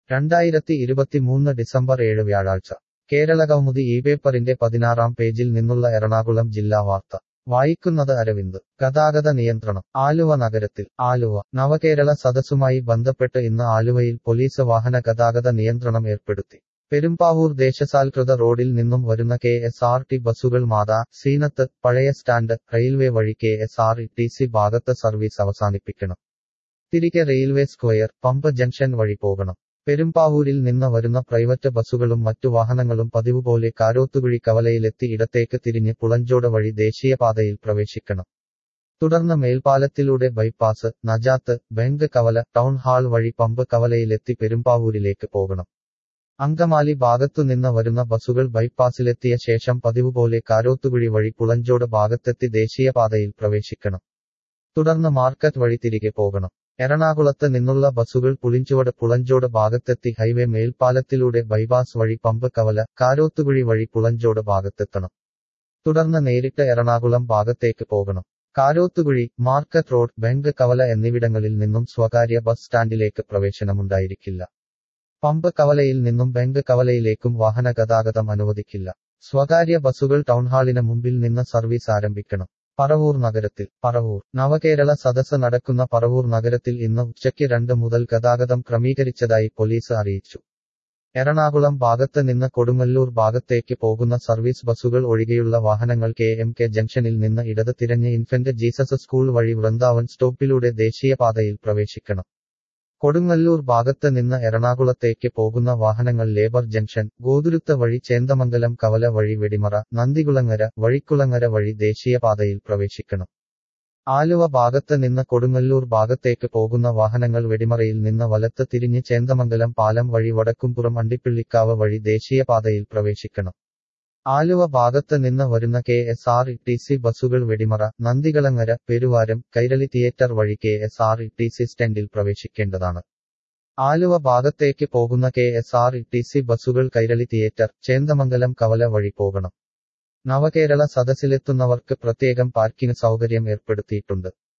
രണ്ടായിരത്തി ഇരുപത്തിമൂന്ന് ഡിസംബർ ഏഴ് വ്യാഴാഴ്ച കേരളകൗമുദി ഈ പേപ്പറിന്റെ പതിനാറാം പേജിൽ നിന്നുള്ള എറണാകുളം ജില്ലാ വാർത്ത വായിക്കുന്നത് അരവിന്ദ് ഗതാഗത നിയന്ത്രണം ആലുവ നഗരത്തിൽ ആലുവ നവകേരള സദസ്സുമായി ബന്ധപ്പെട്ട് ഇന്ന് ആലുവയിൽ പോലീസ് വാഹന ഗതാഗത നിയന്ത്രണം ഏർപ്പെടുത്തി പെരുമ്പാവൂർ ദേശസാൽകൃത റോഡിൽ നിന്നും വരുന്ന കെ എസ് ആർ ടി ബസ്സുകൾ മാതാ സീനത്ത് പഴയ സ്റ്റാൻഡ് റെയിൽവേ വഴി K S R T C ഭാഗത്ത് സർവീസ് അവസാനിപ്പിക്കണം തിരികെ റെയിൽവേ സ്ക്വയർ പമ്പ് ജംഗ്ഷൻ വഴി പോകണം പെരുമ്പാവൂരിൽ നിന്ന് വരുന്ന പ്രൈവറ്റ് ബസ്സുകളും മറ്റു വാഹനങ്ങളും പതിവുപോലെ കാരോത്തുകുഴി കവലയിലെത്തി ഇടത്തേക്ക് തിരിഞ്ഞ് പുളഞ്ചോട് വഴി ദേശീയപാതയിൽ പ്രവേശിക്കണം തുടർന്ന് മേൽപ്പാലത്തിലൂടെ ബൈപ്പാസ് നജാത്ത് ബെങ്ക് കവല ടൗൺ ഹാൾ വഴി പമ്പ് കവലയിലെത്തി പെരുമ്പാവൂരിലേക്ക് പോകണം അങ്കമാലി ഭാഗത്തുനിന്ന് വരുന്ന ബസ്സുകൾ ബൈപ്പാസിലെത്തിയ ശേഷം പതിവുപോലെ കാരോത്തുകുഴി വഴി പുളഞ്ചോട് ഭാഗത്തെത്തി ദേശീയപാതയിൽ പ്രവേശിക്കണം തുടർന്ന് മാർക്കറ്റ് വഴി തിരികെ പോകണം എറണാകുളത്ത് നിന്നുള്ള ബസ്സുകൾ പുളിഞ്ചുവട് പുളഞ്ചോട് ഭാഗത്തെത്തി ഹൈവേ മേൽപ്പാലത്തിലൂടെ ബൈപാസ് വഴി പമ്പ് കവല കാരോത്തുകുഴി വഴി പുളഞ്ചോട് ഭാഗത്തെത്തണം തുടർന്ന് നേരിട്ട് എറണാകുളം ഭാഗത്തേക്ക് പോകണം കാരോത്തുകുഴി മാർക്കറ്റ് റോഡ് ബെങ്ക് കവല എന്നിവിടങ്ങളിൽ നിന്നും സ്വകാര്യ ബസ് സ്റ്റാൻഡിലേക്ക് പ്രവേശനമുണ്ടായിരിക്കില്ല പമ്പ് കവലയിൽ നിന്നും ബെങ്ക് കവലയിലേക്കും വാഹന ഗതാഗതം അനുവദിക്കില്ല സ്വകാര്യ ബസ്സുകൾ ടൗൺഹാളിന് മുമ്പിൽ നിന്ന് സർവീസ് ആരംഭിക്കണം പറവൂർ നഗരത്തിൽ പറവൂർ നവകേരള സദസ്സ് നടക്കുന്ന പറവൂർ നഗരത്തിൽ ഇന്ന് ഉച്ചയ്ക്ക് രണ്ട് മുതൽ ഗതാഗതം ക്രമീകരിച്ചതായി പോലീസ് അറിയിച്ചു എറണാകുളം ഭാഗത്ത് നിന്ന് കൊടുങ്ങല്ലൂർ ഭാഗത്തേക്ക് പോകുന്ന സർവീസ് ബസ്സുകൾ ഒഴികെയുള്ള വാഹനങ്ങൾ കെ എം കെ ജംഗ്ഷനിൽ നിന്ന് ഇടത് തിരഞ്ഞ് ഇൻഫന്റ് ജീസസ് സ്കൂൾ വഴി വൃന്ദാവൻ സ്റ്റോപ്പിലൂടെ ദേശീയപാതയിൽ പ്രവേശിക്കണം കൊടുങ്ങല്ലൂർ ഭാഗത്ത് നിന്ന് എറണാകുളത്തേക്ക് പോകുന്ന വാഹനങ്ങൾ ലേബർ ജംഗ്ഷൻ ഗോതുരുത്ത വഴി ചേന്ദമംഗലം കവല വഴി വെടിമറ നന്ദികുളങ്ങര വഴിക്കുളങ്ങര വഴി ദേശീയപാതയിൽ പ്രവേശിക്കണം ആലുവ ഭാഗത്ത് നിന്ന് കൊടുങ്ങല്ലൂർ ഭാഗത്തേക്ക് പോകുന്ന വാഹനങ്ങൾ വെടിമറയിൽ നിന്ന് വലത്ത് തിരിഞ്ഞ് ചേന്ദമംഗലം പാലം വഴി വടക്കുംപുറം അണ്ടിപ്പിള്ളിക്കാവ് വഴി ദേശീയപാതയിൽ പ്രവേശിക്കണം ആലുവ ഭാഗത്ത് നിന്ന് വരുന്ന K S R T C ബസ്സുകൾ വെടിമറ നന്ദികളങ്ങര പെരുവാരം കൈരളി തിയേറ്റർ വഴി K S R T C സ്റ്റാൻഡിൽ പ്രവേശിക്കേണ്ടതാണ് ആലുവ ഭാഗത്തേക്ക് പോകുന്ന K S R T C ബസ്സുകൾ കൈരളി തിയേറ്റർ ചേന്ദമംഗലം കവല വഴി പോകണം നവകേരള സദസ്സിലെത്തുന്നവർക്ക് പ്രത്യേകം പാർക്കിംഗ് സൗകര്യം ഏർപ്പെടുത്തിയിട്ടുണ്ട്